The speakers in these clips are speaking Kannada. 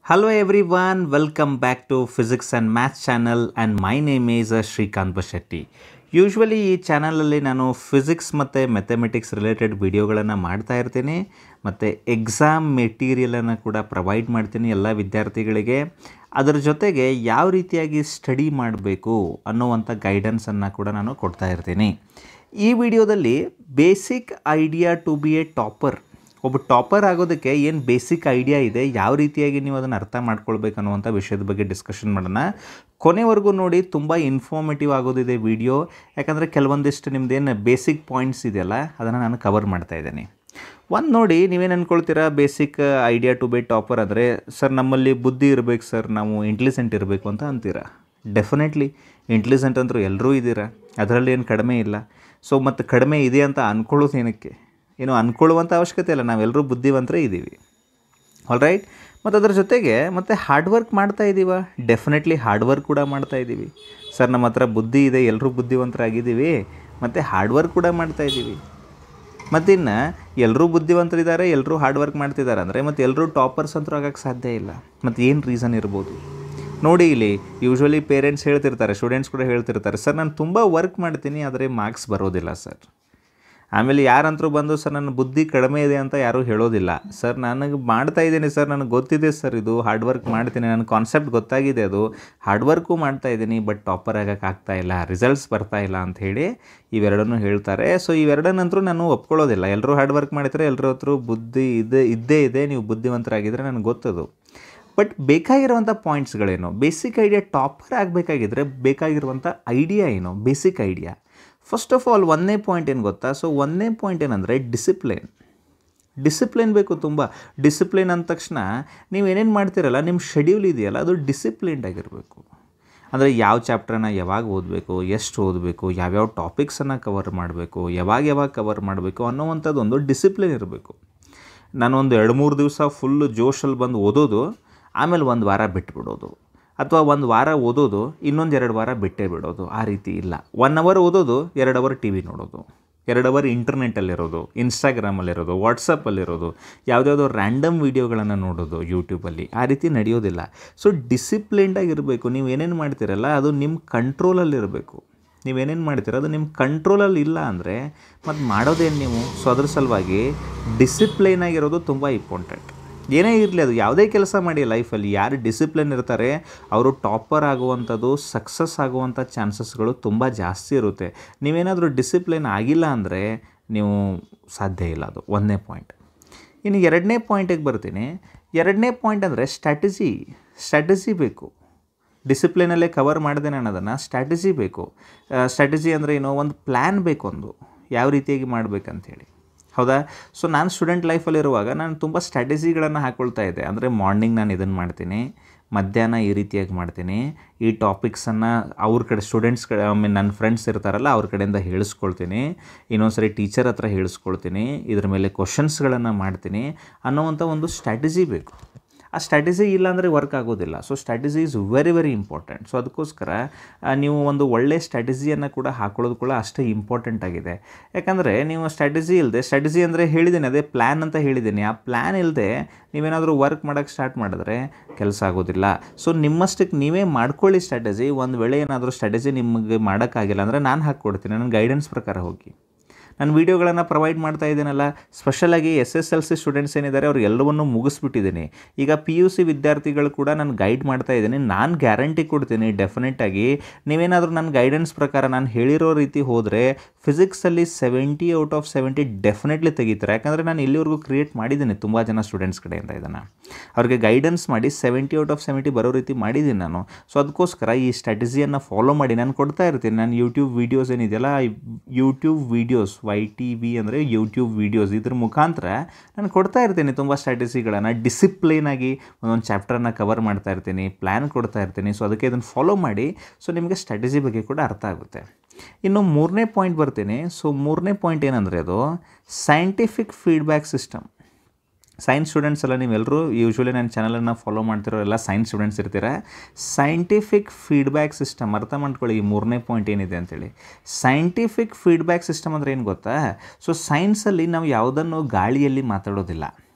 Hello everyone, welcome back to Physics and Maths channel and my name is uh, Srikanth Bashetti usually ಈ ಚಾನಲಲ್ಲಿ ನಾನು ಫಿಸಿಕ್ಸ್ ಮತ್ತು ಮೆಥಮೆಟಿಕ್ಸ್ ರಿಲೇಟೆಡ್ ವಿಡಿಯೋಗಳನ್ನು ಮಾಡ್ತಾ ಇರ್ತೀನಿ ಮತ್ತು ಎಕ್ಸಾಮ್ ಮೆಟೀರಿಯಲನ್ನು ಕೂಡ ಪ್ರೊವೈಡ್ ಮಾಡ್ತೀನಿ ಎಲ್ಲ ವಿದ್ಯಾರ್ಥಿಗಳಿಗೆ ಅದರ ಜೊತೆಗೆ ಯಾವ ರೀತಿಯಾಗಿ ಸ್ಟಡಿ ಮಾಡಬೇಕು ಅನ್ನುವಂಥ ಗೈಡೆನ್ಸನ್ನು ಕೂಡ ನಾನು ಕೊಡ್ತಾ ಇರ್ತೀನಿ ಈ ವಿಡಿಯೋದಲ್ಲಿ basic idea to be a topper ಒಬ್ಬ ಟಾಪರ್ ಆಗೋದಕ್ಕೆ ಏನು ಬೇಸಿಕ್ ಐಡಿಯಾ ಇದೆ ಯಾವ ರೀತಿಯಾಗಿ ನೀವು ಅದನ್ನು ಅರ್ಥ ಮಾಡ್ಕೊಳ್ಬೇಕು ಅನ್ನುವಂಥ ವಿಷಯದ ಬಗ್ಗೆ ಡಿಸ್ಕಷನ್ ಮಾಡೋಣ ಕೊನೆವರೆಗೂ ನೋಡಿ ತುಂಬ ಇನ್ಫಾರ್ಮೇಟಿವ್ ಆಗೋದಿದೆ ವಿಡಿಯೋ ಯಾಕಂದರೆ ಕೆಲವೊಂದಿಷ್ಟು ನಿಮ್ದೇನು ಬೇಸಿಕ್ ಪಾಯಿಂಟ್ಸ್ ಇದೆಯಲ್ಲ ಅದನ್ನು ನಾನು ಕವರ್ ಮಾಡ್ತಾ ಇದ್ದೀನಿ ಒಂದು ನೋಡಿ ನೀವೇನು ಅಂದ್ಕೊಳ್ತೀರಾ basic idea to be topper ಅಂದರೆ ಸರ್ ನಮ್ಮಲ್ಲಿ ಬುದ್ಧಿ ಇರಬೇಕು ಸರ್ ನಾವು ಇಂಟೆಲಿಜೆಂಟ್ ಇರಬೇಕು ಅಂತ ಅಂತೀರಾ ಡೆಫಿನೆಟ್ಲಿ ಇಂಟೆಲಿಜೆಂಟ್ ಅಂದರೂ ಎಲ್ಲರೂ ಇದ್ದೀರಾ ಅದರಲ್ಲಿ ಏನು ಕಡಿಮೆ ಇಲ್ಲ ಸೊ ಮತ್ತು ಕಡಿಮೆ ಇದೆ ಅಂತ ಅಂದ್ಕೊಳ್ಳೋದು ಏನಕ್ಕೆ ಏನು ಅಂದ್ಕೊಳ್ಳುವಂಥ ಅವಶ್ಯಕತೆ ಇಲ್ಲ ನಾವೆಲ್ಲರೂ ಬುದ್ಧಿವಂತರೇ ಇದ್ದೀವಿ ಆಲ್ ರೈಟ್ ಮತ್ತು ಅದರ ಜೊತೆಗೆ ಮತ್ತು ಹಾರ್ಡ್ ವರ್ಕ್ ಮಾಡ್ತಾ ಇದ್ದೀವ ಡೆಫಿನೆಟ್ಲಿ ಹಾರ್ಡ್ ವರ್ಕ್ ಕೂಡ ಮಾಡ್ತಾ ಇದ್ದೀವಿ ಸರ್ ನಮ್ಮ ಹತ್ರ ಬುದ್ಧಿ ಇದೆ ಎಲ್ಲರೂ ಬುದ್ಧಿವಂತರಾಗಿದ್ದೀವಿ ಮತ್ತು ಹಾರ್ಡ್ ವರ್ಕ್ ಕೂಡ ಮಾಡ್ತಾ ಇದ್ದೀವಿ ಮತ್ತಿನ್ನು ಎಲ್ಲರೂ ಬುದ್ಧಿವಂತರಿದ್ದಾರೆ ಎಲ್ಲರೂ ಹಾರ್ಡ್ ವರ್ಕ್ ಮಾಡ್ತಿದ್ದಾರೆ ಅಂದರೆ ಮತ್ತು ಎಲ್ಲರೂ ಟಾಪರ್ಸ್ ಅಂತೂ ಆಗೋಕ್ಕೆ ಸಾಧ್ಯ ಇಲ್ಲ ಮತ್ತು ಏನು ರೀಸನ್ ಇರ್ಬೋದು ನೋಡಿ ಇಲ್ಲಿ ಯೂಶ್ವಲಿ ಪೇರೆಂಟ್ಸ್ ಹೇಳ್ತಿರ್ತಾರೆ ಸ್ಟೂಡೆಂಟ್ಸ್ ಕೂಡ ಹೇಳ್ತಿರ್ತಾರೆ ಸರ್ ನಾನು ತುಂಬ ವರ್ಕ್ ಮಾಡ್ತೀನಿ ಆದರೆ ಮಾರ್ಕ್ಸ್ ಬರೋದಿಲ್ಲ ಸರ್ ಆಮೇಲೆ ಯಾರಂತರೂ ಬಂದು ಸರ್ ನನ್ನ ಬುದ್ಧಿ ಕಡಿಮೆ ಇದೆ ಅಂತ ಯಾರೂ ಹೇಳೋದಿಲ್ಲ ಸರ್ ನನಗೆ ಮಾಡ್ತಾ ಇದ್ದೀನಿ ಸರ್ ನನಗೆ ಗೊತ್ತಿದೆ ಸರ್ ಇದು ಹಾರ್ಡ್ ವರ್ಕ್ ಮಾಡ್ತೀನಿ ನನ್ನ ಕಾನ್ಸೆಪ್ಟ್ ಗೊತ್ತಾಗಿದೆ ಅದು ಹಾರ್ಡ್ ವರ್ಕು ಮಾಡ್ತಾ ಇದ್ದೀನಿ ಬಟ್ ಟಾಪರ್ ಆಗೋಕ್ಕೆ ಆಗ್ತಾ ಇಲ್ಲ ರಿಸಲ್ಟ್ಸ್ ಬರ್ತಾ ಇಲ್ಲ ಅಂತ ಹೇಳಿ ಇವೆರಡನ್ನೂ ಹೇಳ್ತಾರೆ ಸೊ ಇವೆರಡನ್ನಂತರೂ ನಾನು ಒಪ್ಕೊಳ್ಳೋದಿಲ್ಲ ಎಲ್ಲರೂ ಹಾರ್ಡ್ ವರ್ಕ್ ಮಾಡಿದರೆ ಎಲ್ಲರ ಹತ್ರ ಬುದ್ಧಿ ಇದೆ ಇದ್ದೇ ಇದೆ ನೀವು ಬುದ್ಧಿವಂತರಾಗಿದ್ದರೆ ನನಗೆ ಗೊತ್ತದು ಬಟ್ ಬೇಕಾಗಿರುವಂಥ ಪಾಯಿಂಟ್ಸ್ಗಳೇನು ಬೇಸಿಕ್ ಐಡಿಯಾ ಟಾಪರ್ ಆಗಬೇಕಾಗಿದ್ರೆ ಬೇಕಾಗಿರುವಂಥ ಐಡಿಯಾ ಏನು basic idea first of all ಒಂದನೇ ಪಾಯಿಂಟ್ ಏನು ಗೊತ್ತಾ ಸೊ ಒಂದನೇ ಪಾಯಿಂಟ್ ಏನಂದರೆ ಡಿಸಿಪ್ಲಿನ್ ಡಿಸಿಪ್ಲಿನ್ ಬೇಕು ತುಂಬ ಡಿಸಿಪ್ಲಿನ್ ಅಂದ ತಕ್ಷಣ ನೀವು ಏನೇನು ಮಾಡ್ತೀರಲ್ಲ ನಿಮ್ಮ ಶೆಡ್ಯೂಲ್ ಇದೆಯಲ್ಲ ಅದು ಡಿಸಿಪ್ಲಿನ್ಡ್ ಆಗಿರಬೇಕು ಅಂದರೆ ಯಾವ ಚಾಪ್ಟರ್ನ ಯಾವಾಗ ಓದಬೇಕು ಎಷ್ಟು ಓದಬೇಕು ಯಾವ್ಯಾವ ಟಾಪಿಕ್ಸನ್ನು ಕವರ್ ಮಾಡಬೇಕು ಯಾವಾಗ ಯಾವಾಗ ಕವರ್ ಮಾಡಬೇಕು ಅನ್ನೋವಂಥದ್ದು ಒಂದು ಡಿಸಿಪ್ಲಿನ್ ಇರಬೇಕು ನಾನೊಂದು ಎರಡು ಮೂರು ದಿವಸ ಫುಲ್ಲು ಜೋಶಲ್ಲಿ ಬಂದು ಓದೋದು ಆಮೇಲೆ ಒಂದು ವಾರ ಬಿಟ್ಬಿಡೋದು ಅಥವಾ ಒಂದು ವಾರ ಓದೋದು ಇನ್ನೊಂದು ಎರಡು ವಾರ ಬಿಟ್ಟೇ ಬಿಡೋದು ಆ ರೀತಿ ಇಲ್ಲ ಒನ್ ಅವರ್ ಓದೋದು ಎರಡು ಅವರ್ ಟಿ ವಿ ನೋಡೋದು ಎರಡು ಅವರ್ ಇಂಟರ್ನೆಟ್ಟಲ್ಲಿರೋದು ಇನ್ಸ್ಟಾಗ್ರಾಮಲ್ಲಿರೋದು ವಾಟ್ಸಪ್ಪಲ್ಲಿರೋದು ಯಾವುದ್ಯಾವುದೋ ರ್ಯಾಂಡಮ್ ವೀಡಿಯೋಗಳನ್ನು ನೋಡೋದು ಯೂಟ್ಯೂಬಲ್ಲಿ ಆ ರೀತಿ ನಡೆಯೋದಿಲ್ಲ ಸೊ ಡಿಸಿಪ್ಲಿನ್ಡಾಗಿರಬೇಕು ನೀವು ಏನೇನು ಮಾಡ್ತೀರಲ್ಲ ಅದು ನಿಮ್ಮ ಕಂಟ್ರೋಲಲ್ಲಿರಬೇಕು ನೀವೇನೇನು ಮಾಡ್ತೀರ ಅದು ನಿಮ್ಮ ಕಂಟ್ರೋಲಲ್ಲಿ ಇಲ್ಲ ಅಂದರೆ ಮತ್ತು ಮಾಡೋದೇನು ನೀವು ಸೊ ಅದ್ರ ಸಲುವಾಗಿ ಡಿಸಿಪ್ಲೈನ್ ಆಗಿರೋದು ತುಂಬ ಇಂಪಾರ್ಟೆಂಟ್ ಏನೇ ಇರಲಿ ಅದು ಯಾವುದೇ ಕೆಲಸ ಮಾಡಿ ಲೈಫಲ್ಲಿ ಯಾರು ಡಿಸಿಪ್ಲಿನ್ ಇರ್ತಾರೆ ಅವರು ಟಾಪರ್ ಆಗುವಂಥದ್ದು ಸಕ್ಸಸ್ ಆಗುವಂಥ ಚಾನ್ಸಸ್ಗಳು ತುಂಬ ಜಾಸ್ತಿ ಇರುತ್ತೆ ನೀವೇನಾದರೂ ಡಿಸಿಪ್ಲಿನ್ ಆಗಿಲ್ಲ ಅಂದರೆ ನೀವು ಸಾಧ್ಯ ಇಲ್ಲ ಅದು ಒಂದನೇ ಪಾಯಿಂಟ್ ಇನ್ನು ಎರಡನೇ ಪಾಯಿಂಟಿಗೆ ಬರ್ತೀನಿ ಎರಡನೇ ಪಾಯಿಂಟ್ ಅಂದರೆ ಸ್ಟ್ರಾಟಜಿ ಸ್ಟ್ರಾಟಜಿ ಬೇಕು ಡಿಸಿಪ್ಲಿನಲ್ಲೇ ಕವರ್ ಮಾಡಿದೆ ನಾನು ಅದನ್ನು ಸ್ಟ್ರಾಟಜಿ ಬೇಕು ಸ್ಟ್ರಾಟಜಿ ಅಂದರೆ ಏನೋ ಒಂದು ಪ್ಲ್ಯಾನ್ ಬೇಕು ಒಂದು ಯಾವ ರೀತಿಯಾಗಿ ಮಾಡಬೇಕಂಥೇಳಿ ಹೌದಾ ಸೊ ನಾನು ಸ್ಟೂಡೆಂಟ್ ಲೈಫಲ್ಲಿರುವಾಗ ನಾನು ತುಂಬ ಸ್ಟ್ರಾಟಜಿಗಳನ್ನು ಹಾಕ್ಕೊಳ್ತಾ ಇದ್ದೆ ಅಂದರೆ ಮಾರ್ನಿಂಗ್ ನಾನು ಇದನ್ನು ಮಾಡ್ತೀನಿ ಮಧ್ಯಾಹ್ನ ಈ ರೀತಿಯಾಗಿ ಮಾಡ್ತೀನಿ ಈ ಟಾಪಿಕ್ಸನ್ನು ಅವ್ರ ಕಡೆ ಸ್ಟೂಡೆಂಟ್ಸ್ ಕಡೆ ಐ ಮೀನ್ ನನ್ನ ಫ್ರೆಂಡ್ಸ್ ಇರ್ತಾರಲ್ಲ ಅವ್ರ ಕಡೆಯಿಂದ ಹೇಳಿಸ್ಕೊಳ್ತೀನಿ ಇನ್ನೊಂದು ಸರಿ ಟೀಚರ್ ಹತ್ರ ಹೇಳಿಸ್ಕೊಳ್ತೀನಿ ಇದ್ರ ಮೇಲೆ ಕ್ವಶನ್ಸ್ಗಳನ್ನು ಮಾಡ್ತೀನಿ ಅನ್ನೋವಂಥ ಒಂದು ಸ್ಟ್ರಾಟಜಿ ಬೇಕು ಆ ಸ್ಟ್ರಾಟಜಿ ಇಲ್ಲ ಅಂದರೆ ವರ್ಕ್ ಆಗೋದಿಲ್ಲ so strategy is very very important so ಅದಕ್ಕೋಸ್ಕರ ನೀವು ಒಂದು ಒಳ್ಳೆಯ ಸ್ಟ್ರಾಟಜಿಯನ್ನು ಕೂಡ ಹಾಕೊಳ್ಳೋದು ಕೂಡ ಅಷ್ಟೇ ಇಂಪಾರ್ಟೆಂಟ್ ಆಗಿದೆ ಯಾಕಂದರೆ ನೀವು ಸ್ಟ್ರಾಟಜಿ ಇಲ್ಲದೆ ಸ್ಟ್ರಾಟಜಿ ಅಂದರೆ ಹೇಳಿದ್ದೀನಿ ಅದೇ ಪ್ಲ್ಯಾನ್ ಅಂತ ಹೇಳಿದ್ದೀನಿ ಆ ಪ್ಲ್ಯಾನ್ ಇಲ್ಲದೆ ನೀವೇನಾದರೂ ವರ್ಕ್ ಮಾಡೋಕ್ಕೆ ಸ್ಟಾರ್ಟ್ ಮಾಡಿದ್ರೆ ಕೆಲಸ ಆಗೋದಿಲ್ಲ ಸೊ ನಿಮ್ಮಷ್ಟಕ್ಕೆ ನೀವೇ ಮಾಡ್ಕೊಳ್ಳಿ ಸ್ಟ್ರಾಟಜಿ ಒಂದು ವೇಳೆ ಏನಾದರೂ ಸ್ಟ್ರಾಟಜಿ ನಿಮಗೆ ಮಾಡೋಕ್ಕಾಗಿಲ್ಲ ಅಂದರೆ ನಾನು ಹಾಕ್ಕೊಡ್ತೀನಿ ನನ್ನ ಗೈಡೆನ್ಸ್ ಪ್ರಕಾರ ಹೋಗಿ ನಾನು ವೀಡಿಯೋಗಳನ್ನು ಪ್ರೊವೈಡ್ ಮಾಡ್ತಾ ಇದ್ದೀನಲ್ಲ ಸ್ಪೆಷಲಾಗಿ S S L C students ಏನಿದ್ದಾರೆ ಅವ್ರು ಎಲ್ಲವನ್ನೂ ಮುಗಿಸ್ಬಿಟ್ಟಿದ್ದೀನಿ ಈಗ ಪಿ ಯು ಸಿ ವಿದ್ಯಾರ್ಥಿಗಳು ಕೂಡ ನಾನು ಗೈಡ್ ಮಾಡ್ತಾ ಇದ್ದೀನಿ ನಾನು ಗ್ಯಾರಂಟಿ ಕೊಡ್ತೀನಿ ಡೆಫಿನೆಟಾಗಿ ನೀವೇನಾದರೂ ನನ್ನ ಗೈಡೆನ್ಸ್ ಪ್ರಕಾರ ನಾನು ಹೇಳಿರೋ ರೀತಿ ಹೋದರೆ ಫಿಸಿಕ್ಸಲ್ಲಿ seventy out of seventy definitely ತೆಗಿತಾರೆ ಯಾಕಂದರೆ ನಾನು ಇಲ್ಲಿವರೆಗೂ ಕ್ರಿಯೇಟ್ ಮಾಡಿದ್ದೀನಿ ತುಂಬ ಜನ ಸ್ಟೂಡೆಂಟ್ಸ್ ಕಡೆಯಿಂದ ಇದನ್ನು ಅವ್ರಿಗೆ ಗೈಡೆನ್ಸ್ ಮಾಡಿ ಸೆವೆಂಟಿ ಔಟ್ ಆಫ್ ಸೆವೆಂಟಿ ಬರೋ ರೀತಿ ಮಾಡಿದ್ದೀನಿ ನಾನು ಸೊ ಅದಕ್ಕೋಸ್ಕರ ಈ ಸ್ಟ್ರಾಟಜಿಯನ್ನು ಫಾಲೋ ಮಾಡಿ ನಾನು ಕೊಡ್ತಾ ಇರ್ತೀನಿ ನಾನು ಯೂಟ್ಯೂಬ್ ವೀಡಿಯೋಸ್ ಏನಿದೆಯಲ್ಲ YouTube videos Y T V ಅಂದರೆ ಯೂಟ್ಯೂಬ್ ವೀಡಿಯೋಸ್ ಇದ್ರ ಮುಖಾಂತರ ನಾನು ಕೊಡ್ತಾ ಇರ್ತೀನಿ ತುಂಬ ಸ್ಟ್ರಾಟಜಿಗಳನ್ನು ಡಿಸಿಪ್ಲೈನಾಗಿ ಒಂದೊಂದು ಚಾಪ್ಟರ್ನ ಕವರ್ ಮಾಡ್ತಾ ಇರ್ತೀನಿ ಪ್ಲ್ಯಾನ್ ಕೊಡ್ತಾ ಇರ್ತೀನಿ ಸೊ ಅದಕ್ಕೆ ಇದನ್ನು ಫಾಲೋ ಮಾಡಿ ಸೊ ನಿಮಗೆ ಸ್ಟ್ರಾಟಜಿ ಬಗ್ಗೆ ಕೂಡ ಅರ್ಥ ಆಗುತ್ತೆ ಇನ್ನು ಮೂರನೇ ಪಾಯಿಂಟ್ ಬರ್ತೀನಿ ಸೊ ಮೂರನೇ ಪಾಯಿಂಟ್ ಏನಂದರೆ ಅದು scientific feedback system science students ಎಲ್ಲ ನೀವೆಲ್ಲರೂ ಯೂಶ್ವಲಿ ನನ್ನ ಚಾನಲನ್ನು ಫಾಲೋ ಮಾಡ್ತಿರೋ ಎಲ್ಲ ಸೈನ್ಸ್ ಸ್ಟೂಡೆಂಟ್ಸ್ ಇರ್ತೀರ ಸೈಂಟಿಫಿಕ್ ಫೀಡ್ಬ್ಯಾಕ್ ಸಿಸ್ಟಮ್ ಅರ್ಥ ಮಾಡ್ಕೊಳ್ಳಿ ಈ ಮೂರನೇ ಪಾಯಿಂಟ್ ಏನಿದೆ ಅಂತೇಳಿ ಸೈಂಟಿಫಿಕ್ ಫೀಡ್ಬ್ಯಾಕ್ ಸಿಸ್ಟಮ್ ಅಂದರೆ ಏನು ಗೊತ್ತಾ ಸೊ ಸೈನ್ಸಲ್ಲಿ ನಾವು ಯಾವುದನ್ನು ಗಾಳಿಯಲ್ಲಿ ಮಾತಾಡೋದಿಲ್ಲ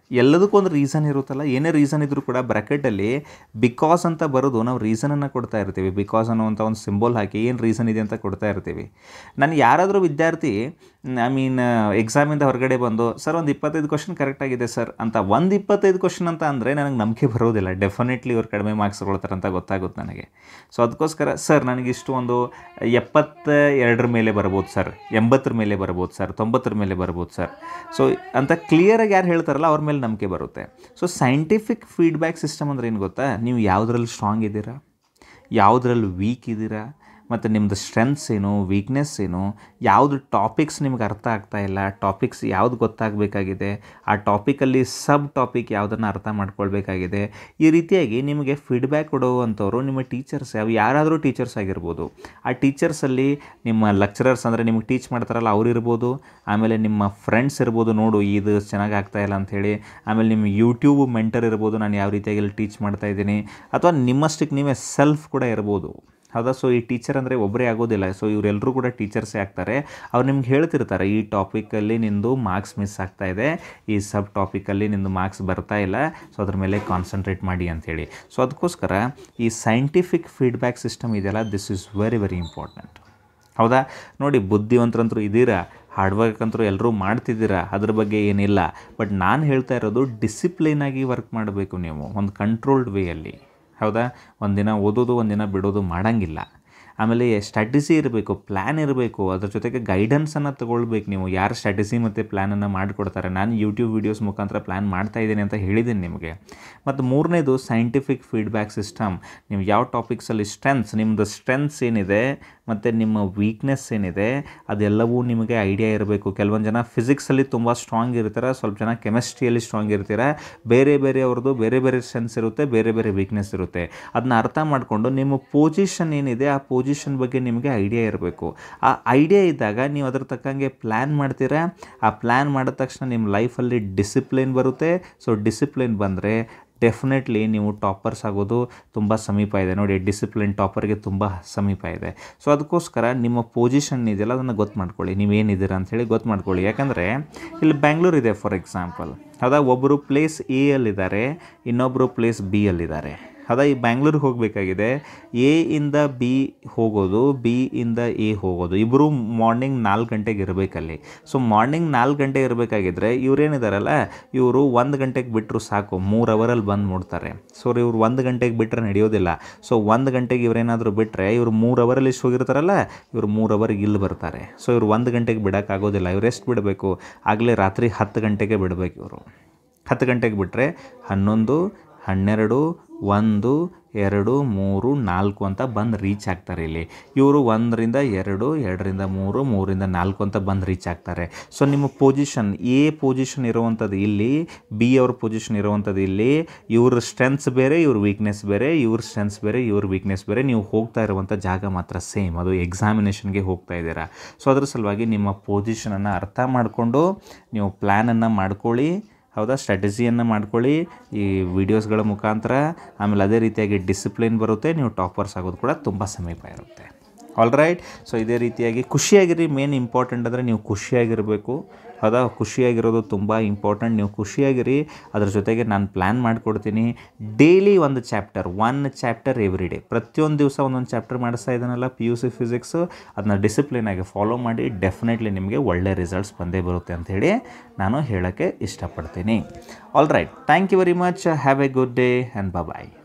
ಎಲ್ಲದಕ್ಕೂ ಒಂದು ರೀಸನ್ ಇರುತ್ತಲ್ಲ ಏನೇ ರೀಸನ್ ಇದ್ದರೂ ಕೂಡ ಬ್ರ್ಯಾಕೆಟಲ್ಲಿ ಬಿಕಾಸ್ ಅಂತ ಬರೋದು ನಾವು ರೀಸನನ್ನು ಕೊಡ್ತಾ ಇರ್ತೀವಿ ಬಿಕಾಸ್ ಅನ್ನುವಂಥ ಒಂದು ಸಿಂಬಲ್ ಹಾಕಿ ಏನು ರೀಸನ್ ಇದೆ ಅಂತ ಕೊಡ್ತಾ ಇರ್ತೀವಿ ನಾನು ಯಾರಾದರೂ ವಿದ್ಯಾರ್ಥಿ ಐ ಮೀನ್ ಎಕ್ಸಾಮಿಂದ ಹೊರಗಡೆ ಬಂದು ಸರ್ ಒಂದು ಇಪ್ಪತ್ತೈದು ಕ್ವಶನ್ ಕರೆಕ್ಟಾಗಿದೆ ಸರ್ ಅಂತ ಒಂದು ಇಪ್ಪತ್ತೈದು ಕ್ವಶನ್ ಅಂತ ಅಂದರೆ ನನಗೆ ನಂಬಿಕೆ ಬರೋದಿಲ್ಲ ಡೆಫಿನೆಟ್ಲಿ ಇವ್ರು ಕಡಿಮೆ ಮಾರ್ಕ್ಸ್ ತಗೊಳ್ತಾರೆ ಅಂತ ಗೊತ್ತಾಗುತ್ತೆ ನನಗೆ ಸೊ ಅದಕ್ಕೋಸ್ಕರ ಸರ್ ನನಗಿಷ್ಟು ಒಂದು ಎಪ್ಪತ್ತ ಎರಡರ ಮೇಲೆ ಬರ್ಬೋದು ಸರ್ ಎಂಬತ್ತರ ಮೇಲೆ ಬರ್ಬೋದು ಸರ್ ತೊಂಬತ್ತರ ಮೇಲೆ ಬರ್ಬೋದು ಸರ್ ಸೊ ಅಂತ ಕ್ಲಿಯರಾಗಿ ಯಾರು ಹೇಳ್ತಾರಲ್ಲ ಅವ್ರ ಮೇಲೆ ನಂಬಿಕೆ ಬರುತ್ತೆ ಸೊ ಸೈಂಟಿಫಿಕ್ ಫೀಡ್ಬ್ಯಾಕ್ ಸಿಸ್ಟಮ್ ಅಂದರೆ ಏನು ಗೊತ್ತಾ ನೀವು ಯಾವುದ್ರಲ್ಲಿ ಸ್ಟ್ರಾಂಗ್ ಇದ್ದೀರಾ ಯಾವುದ್ರಲ್ಲಿ ವೀಕ್ ಇದ್ದೀರಾ ಮತ್ತು ನಿಮ್ಮದು ಸ್ಟ್ರೆಂತ್ಸ್ ಏನು ವೀಕ್ನೆಸ್ ಏನು ಯಾವುದು ಟಾಪಿಕ್ಸ್ ನಿಮ್ಗೆ ಅರ್ಥ ಆಗ್ತಾ ಇಲ್ಲ ಟಾಪಿಕ್ಸ್ ಯಾವುದು ಗೊತ್ತಾಗಬೇಕಾಗಿದೆ ಆ ಟಾಪಿಕಲ್ಲಿ ಸಬ್ ಟಾಪಿಕ್ ಯಾವುದನ್ನು ಅರ್ಥ ಮಾಡ್ಕೊಳ್ಬೇಕಾಗಿದೆ ಈ ರೀತಿಯಾಗಿ ನಿಮಗೆ ಫೀಡ್ಬ್ಯಾಕ್ ಕೊಡುವಂಥವ್ರು ನಿಮ್ಮ ಟೀಚರ್ಸ್ ಯಾವ ಯಾರಾದರೂ ಟೀಚರ್ಸ್ ಆಗಿರ್ಬೋದು ಆ ಟೀಚರ್ಸಲ್ಲಿ ನಿಮ್ಮ ಲೆಕ್ಚರರ್ಸ್ ಅಂದರೆ ನಿಮಗೆ ಟೀಚ್ ಮಾಡ್ತಾರಲ್ಲ ಅವ್ರು ಇರ್ಬೋದು ಆಮೇಲೆ ನಿಮ್ಮ ಫ್ರೆಂಡ್ಸ್ ಇರ್ಬೋದು ನೋಡು ಇದು ಚೆನ್ನಾಗಿ ಆಗ್ತಾ ಇಲ್ಲ ಅಂಥೇಳಿ ಆಮೇಲೆ ನಿಮ್ಮ ಯೂಟ್ಯೂಬ್ ಮೆಂಟರ್ ಇರ್ಬೋದು ನಾನು ಯಾವ ರೀತಿಯಾಗಿ ಇಲ್ಲಿ ಟೀಚ್ ಮಾಡ್ತಾ ಇದ್ದೀನಿ ಅಥವಾ ನಿಮ್ಮಷ್ಟಕ್ಕೆ ನೀವೇ ಸೆಲ್ಫ್ ಕೂಡ ಇರ್ಬೋದು ಹೌದಾ ಸೊ ಈ ಟೀಚರ್ ಅಂದರೆ ಒಬ್ಬರೇ ಆಗೋದಿಲ್ಲ ಸೊ ಇವರೆಲ್ಲರೂ ಕೂಡ ಟೀಚರ್ಸೇ ಆಗ್ತಾರೆ ಅವ್ರು ನಿಮ್ಗೆ ಹೇಳ್ತಿರ್ತಾರೆ ಈ ಟಾಪಿಕಲ್ಲಿ ನಿಂದು ಮಾರ್ಕ್ಸ್ ಮಿಸ್ ಆಗ್ತಾ ಇದೆ ಈ ಸಬ್ ಟಾಪಿಕಲ್ಲಿ ನಿಂದು ಮಾರ್ಕ್ಸ್ ಬರ್ತಾ ಇಲ್ಲ ಸೊ ಅದ್ರ ಮೇಲೆ ಕಾನ್ಸಂಟ್ರೇಟ್ ಮಾಡಿ ಅಂಥೇಳಿ ಸೊ ಅದಕ್ಕೋಸ್ಕರ ಈ ಸೈಂಟಿಫಿಕ್ ಫೀಡ್ಬ್ಯಾಕ್ ಸಿಸ್ಟಮ್ ಇದೆಯಲ್ಲ this is very very important ಹೌದಾ ನೋಡಿ ಬುದ್ಧಿವಂತರಂತರೂ ಇದ್ದೀರಾ ಹಾರ್ಡ್ ವರ್ಕ್ ಅಂತೂ ಎಲ್ಲರೂ ಮಾಡ್ತಿದ್ದೀರಾ ಅದ್ರ ಬಗ್ಗೆ ಏನಿಲ್ಲ ಬಟ್ ನಾನು ಹೇಳ್ತಾ ಇರೋದು ಡಿಸಿಪ್ಲಿನಾಗಿ ವರ್ಕ್ ಮಾಡಬೇಕು ನೀವು ಒಂದು ಕಂಟ್ರೋಲ್ಡ್ ವೇಯಲ್ಲಿ ಹೌದಾ ಒಂದಿನ ಓದೋದು ಒಂದಿನ ಬಿಡೋದು ಮಾಡೋಂಗಿಲ್ಲ ಆಮೇಲೆ ಸ್ಟ್ರಾಟಜಿ ಇರಬೇಕು ಪ್ಲ್ಯಾನ್ ಇರಬೇಕು ಅದ್ರ ಜೊತೆಗೆ ಗೈಡೆನ್ಸನ್ನು ತೊಗೊಳ್ಬೇಕು ನೀವು ಯಾರು ಸ್ಟ್ರಾಟಜಿ ಮತ್ತು ಪ್ಲ್ಯಾನನ್ನು ಮಾಡಿಕೊಡ್ತಾರೆ ನಾನು ಯೂಟ್ಯೂಬ್ ವೀಡಿಯೋಸ್ ಮುಖಾಂತರ ಪ್ಲ್ಯಾನ್ ಮಾಡ್ತಾ ಇದ್ದೀನಿ ಅಂತ ಹೇಳಿದ್ದೀನಿ ನಿಮಗೆ ಮತ್ತು ಮೂರನೇದು ಸೈಂಟಿಫಿಕ್ ಫೀಡ್ಬ್ಯಾಕ್ ಸಿಸ್ಟಮ್ ನೀವು ಯಾವ ಟಾಪಿಕ್ಸಲ್ಲಿ ಸ್ಟ್ರೆಂತ್ಸ್ ನಿಮ್ಮದು ಸ್ಟ್ರೆಂತ್ಸ್ ಏನಿದೆ ಮತ್ತು ನಿಮ್ಮ ವೀಕ್ನೆಸ್ ಏನಿದೆ ಅದೆಲ್ಲವೂ ನಿಮಗೆ ಐಡಿಯಾ ಇರಬೇಕು ಕೆಲವೊಂದು ಜನ ಫಿಸಿಕ್ಸಲ್ಲಿ ತುಂಬ ಸ್ಟ್ರಾಂಗ್ ಇರ್ತಾರೆ ಸ್ವಲ್ಪ ಜನ ಕೆಮಿಸ್ಟ್ರಿಯಲ್ಲಿ ಸ್ಟ್ರಾಂಗ್ ಇರ್ತೀರ ಬೇರೆ ಬೇರೆ ಅವ್ರದ್ದು ಬೇರೆ ಬೇರೆ ಸ್ಟ್ರೆಂತ್ಸ್ ಇರುತ್ತೆ ಬೇರೆ ಬೇರೆ ವೀಕ್ನೆಸ್ ಇರುತ್ತೆ ಅದನ್ನ ಅರ್ಥ ಮಾಡಿಕೊಂಡು ನಿಮ್ಮ ಪೊಸಿಷನ್ ಏನಿದೆ ಆ ಪೊಸಿಷನ್ ಬಗ್ಗೆ ನಿಮಗೆ ಐಡಿಯಾ ಇರಬೇಕು ಆ ಐಡಿಯಾ ಇದ್ದಾಗ ನೀವು ಅದ್ರ ತಕ್ಕಂಗೆ ಪ್ಲ್ಯಾನ್ ಮಾಡ್ತೀರಾ ಆ ಪ್ಲ್ಯಾನ್ ಮಾಡಿದ ತಕ್ಷಣ ನಿಮ್ಮ ಲೈಫಲ್ಲಿ ಡಿಸಿಪ್ಲಿನ್ ಬರುತ್ತೆ ಸೊ ಡಿಸಿಪ್ಲಿನ್ ಬಂದರೆ ಡೆಫಿನೆಟ್ಲಿ ನೀವು ಟಾಪರ್ಸ್ ಆಗೋದು ತುಂಬ ಸಮೀಪ ಇದೆ ನೋಡಿ ಡಿಸಿಪ್ಲಿನ್ ಟಾಪರ್ಗೆ ತುಂಬ ಸಮೀಪ ಇದೆ ಸೊ ಅದಕ್ಕೋಸ್ಕರ ನಿಮ್ಮ ಪೊಸಿಷನ್ ಇದೆಯಲ್ಲ ಅದನ್ನು ಗೊತ್ತು ಮಾಡ್ಕೊಳ್ಳಿ ನೀವೇನಿದ್ದೀರಾ ಅಂಥೇಳಿ ಗೊತ್ತು ಮಾಡ್ಕೊಳ್ಳಿ ಯಾಕಂದರೆ ಇಲ್ಲಿ ಬ್ಯಾಂಗ್ಳೂರ್ ಇದೆ ಫಾರ್ ಎಕ್ಸಾಂಪಲ್ ಹೌದಾ ಒಬ್ಬರು ಪ್ಲೇಸ್ ಎ ಅಲ್ಲಿದ್ದಾರೆ ಇನ್ನೊಬ್ಬರು ಪ್ಲೇಸ್ ಬಿ ಅಲ್ಲಿದ್ದಾರೆ ಹೌದಾ ಈ ಬ್ಯಾಂಗ್ಳೂರಿಗೆ ಹೋಗಬೇಕಾಗಿದೆ ಎ ಇಂದ ಬಿ ಹೋಗೋದು ಬಿ ಇಂದ ಎ ಹೋಗೋದು ಇಬ್ಬರು ಮಾರ್ನಿಂಗ್ ನಾಲ್ಕು ಗಂಟೆಗೆ ಇರಬೇಕಲ್ಲಿ ಸೊ ಮಾರ್ನಿಂಗ್ ನಾಲ್ಕು ಗಂಟೆ ಇರಬೇಕಾಗಿದ್ರೆ ಇವ್ರೇನಿದಾರಲ್ಲ ಇವರು ಒಂದು ಗಂಟೆಗೆ ಬಿಟ್ಟರು ಸಾಕು ಮೂರು ಅವರಲ್ಲಿ ಬಂದು ನೋಡ್ತಾರೆ ಸೊ ಇವ್ರು ಒಂದು ಗಂಟೆಗೆ ಬಿಟ್ಟರೆ ನಡೆಯೋದಿಲ್ಲ ಸೊ ಒಂದು ಗಂಟೆಗೆ ಇವರೇನಾದರೂ ಬಿಟ್ಟರೆ ಇವರು ಮೂರು ಅವರಲ್ಲಿ ಎಷ್ಟು ಹೋಗಿರ್ತಾರಲ್ಲ ಇವರು ಮೂರು ಅವರಿಗೆ ಇಲ್ಲಿ ಬರ್ತಾರೆ ಸೊ ಇವ್ರು ಒಂದು ಗಂಟೆಗೆ ಬಿಡೋಕ್ಕಾಗೋದಿಲ್ಲ ಇವ್ರು ಎಷ್ಟು ಬಿಡಬೇಕು ಆಗಲೇ ರಾತ್ರಿ ಹತ್ತು ಗಂಟೆಗೆ ಬಿಡಬೇಕು ಇವರು ಹತ್ತು ಗಂಟೆಗೆ ಬಿಟ್ಟರೆ ಹನ್ನೊಂದು ಹನ್ನೆರಡು ಒಂದು ಎರಡು ಮೂರು ನಾಲ್ಕು ಅಂತ ಬಂದು ರೀಚ್ ಆಗ್ತಾರೆ ಇಲ್ಲಿ ಇವರು ಒಂದರಿಂದ ಎರಡು ಎರಡರಿಂದ ಮೂರು ಮೂರಿಂದ ನಾಲ್ಕು ಅಂತ ಬಂದು ರೀಚ್ ಆಗ್ತಾರೆ ಸೊ ನಿಮ್ಮ ಪೊಸಿಷನ್ ಎ ಪೊಸಿಷನ್ ಇರುವಂಥದ್ದು ಇಲ್ಲಿ ಬಿ ಅವ್ರ ಪೊಸಿಷನ್ ಇರುವಂಥದ್ದು ಇಲ್ಲಿ ಇವ್ರ ಸ್ಟ್ರೆಂತ್ಸ್ ಬೇರೆ ಇವ್ರ ವೀಕ್ನೆಸ್ ಬೇರೆ ಇವ್ರ ಸ್ಟ್ರೆಂತ್ಸ್ ಬೇರೆ ಇವ್ರ ವೀಕ್ನೆಸ್ ಬೇರೆ ನೀವು ಹೋಗ್ತಾ ಇರುವಂಥ ಜಾಗ ಮಾತ್ರ ಸೇಮ್ ಅದು ಎಕ್ಸಾಮಿನೇಷನ್ಗೆ ಹೋಗ್ತಾ ಇದ್ದೀರಾ ಸೊ ಅದ್ರ ಸಲುವಾಗಿ ನಿಮ್ಮ ಪೊಸಿಷನನ್ನು ಅರ್ಥ ಮಾಡಿಕೊಂಡು ನೀವು ಪ್ಲ್ಯಾನನ್ನು ಮಾಡ್ಕೊಳ್ಳಿ ಹೌದಾ ಸ್ಟ್ರಾಟಜಿಯನ್ನು ಮಾಡ್ಕೊಳ್ಳಿ ಈ ವಿಡಿಯೋಸ್ಗಳ ಮುಖಾಂತರ ಆಮೇಲೆ ಅದೇ ರೀತಿಯಾಗಿ ಡಿಸಿಪ್ಲಿನ್ ಬರುತ್ತೆ ನೀವು ಟಾಪರ್ಸ್ ಆಗೋದು ಕೂಡ ತುಂಬ ಸಮೀಪ ಇರುತ್ತೆ ಆಲ್ ರೈಟ್ ಸೊ ಇದೇ ರೀತಿಯಾಗಿ ಖುಷಿಯಾಗಿರಿ ಮೇನ್ ಇಂಪಾರ್ಟೆಂಟ್ ಅಂದರೆ ನೀವು ಖುಷಿಯಾಗಿರಬೇಕು ಹೌದಾ ಖುಷಿಯಾಗಿರೋದು ತುಂಬ ಇಂಪಾರ್ಟೆಂಟ್ ನೀವು ಖುಷಿಯಾಗಿರಿ ಅದ್ರ ಜೊತೆಗೆ ನಾನು ಪ್ಲ್ಯಾನ್ ಮಾಡಿಕೊಡ್ತೀನಿ ಡೈಲಿ ಒಂದು chapter one chapter every day ಪ್ರತಿಯೊಂದು ದಿವಸ ಒಂದೊಂದು ಚಾಪ್ಟರ್ ಮಾಡಿಸ್ತಾ ಇದ್ದಾನಲ್ಲ ಪಿ ಯು ಸಿ ಫಿಸಿಕ್ಸು ಅದನ್ನ ಡಿಸಿಪ್ಲಿನಾಗಿ ಫಾಲೋ ಮಾಡಿ ಡೆಫಿನೆಟ್ಲಿ ನಿಮಗೆ ಒಳ್ಳೆ ರಿಸಲ್ಟ್ಸ್ ಬಂದೇ ಬರುತ್ತೆ ಅಂಥೇಳಿ ನಾನು ಹೇಳೋಕ್ಕೆ ಇಷ್ಟಪಡ್ತೀನಿ all right thank you very much have a good day and bye